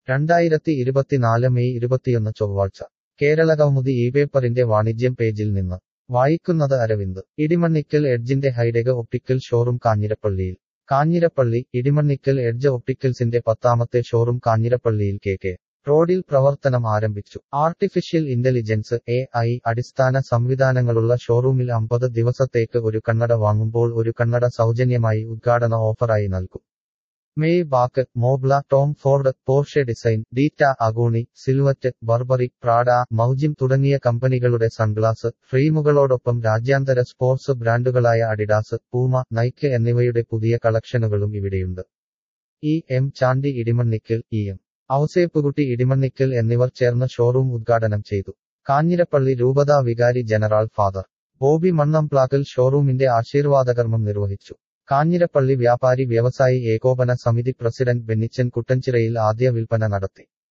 രണ്ടായിരത്തി ഇരുപത്തിനാല് മെയ് ഇരുപത്തിയൊന്ന് ചൊവ്വാഴ്ച കേരള കൗമുദി ഈ പേപ്പറിന്റെ വാണിജ്യം പേജിൽ നിന്ന് വായിക്കുന്നത് അരവിന്ദ് ഇടിമണ്ണിക്കൽ എഡ്ജിന്റെ ഹൈഡെക ഒപ്റ്റിക്കൽ ഷോറൂം കാഞ്ഞിരപ്പള്ളിയിൽ കാഞ്ഞിരപ്പള്ളി ഇടിമണ്ണിക്കൽ എഡ്ജ് ഒപ്റ്റിക്കൽസിന്റെ പത്താമത്തെ ഷോറൂം കാഞ്ഞിരപ്പള്ളിയിൽ കെ കെ റോഡിൽ പ്രവർത്തനം ആരംഭിച്ചു ആർട്ടിഫിഷ്യൽ ഇന്റലിജൻസ് എ ഐ അടിസ്ഥാന സംവിധാനങ്ങളുള്ള ഷോറൂമിൽ അമ്പത് ദിവസത്തേക്ക് ഒരു കണ്ണട വാങ്ങുമ്പോൾ ഒരു കണ്ണട സൗജന്യമായി ഉദ്ഘാടന ഓഫറായി നൽകും മെയ് ബാക്ക് മോബ്ല Tom Ford Porsche Design Dita അഗോണി സിൽവറ്റ് ബർബറി പ്രാഡ മൗജിം തുടങ്ങിയ കമ്പനികളുടെ സൺഗ്ലാസ് ഫ്രെയിമുകളോടൊപ്പം രാജ്യാന്തര സ്പോർട്സ് ബ്രാൻഡുകളായ അഡിഡാസ് പൂമ നൈക്ക് എന്നിവയുടെ പുതിയ കളക്ഷനുകളും ഇവിടെയുണ്ട് E M Chandy Idimannickal E M Ouseppukutty Idimannickal എന്നിവർ ചേർന്ന് ഷോറൂം ഉദ്ഘാടനം ചെയ്തു കാഞ്ഞിരപ്പള്ളി രൂപതാ വികാരി ജനറൽ ഫാദർ ബോബി മണ്ണംപ്ലാക്കൽ ഷോറൂമിന്റെ ആശീർവാദകർമ്മം നിർവഹിച്ചു കാഞ്ഞിരപ്പള്ളി വ്യാപാരി വ്യവസായി ഏകോപന സമിതി പ്രസിഡന്റ് ബെന്നിച്ചൻ കുട്ടൻചിറയിൽ ആദ്യ വിൽപ്പന നടത്തി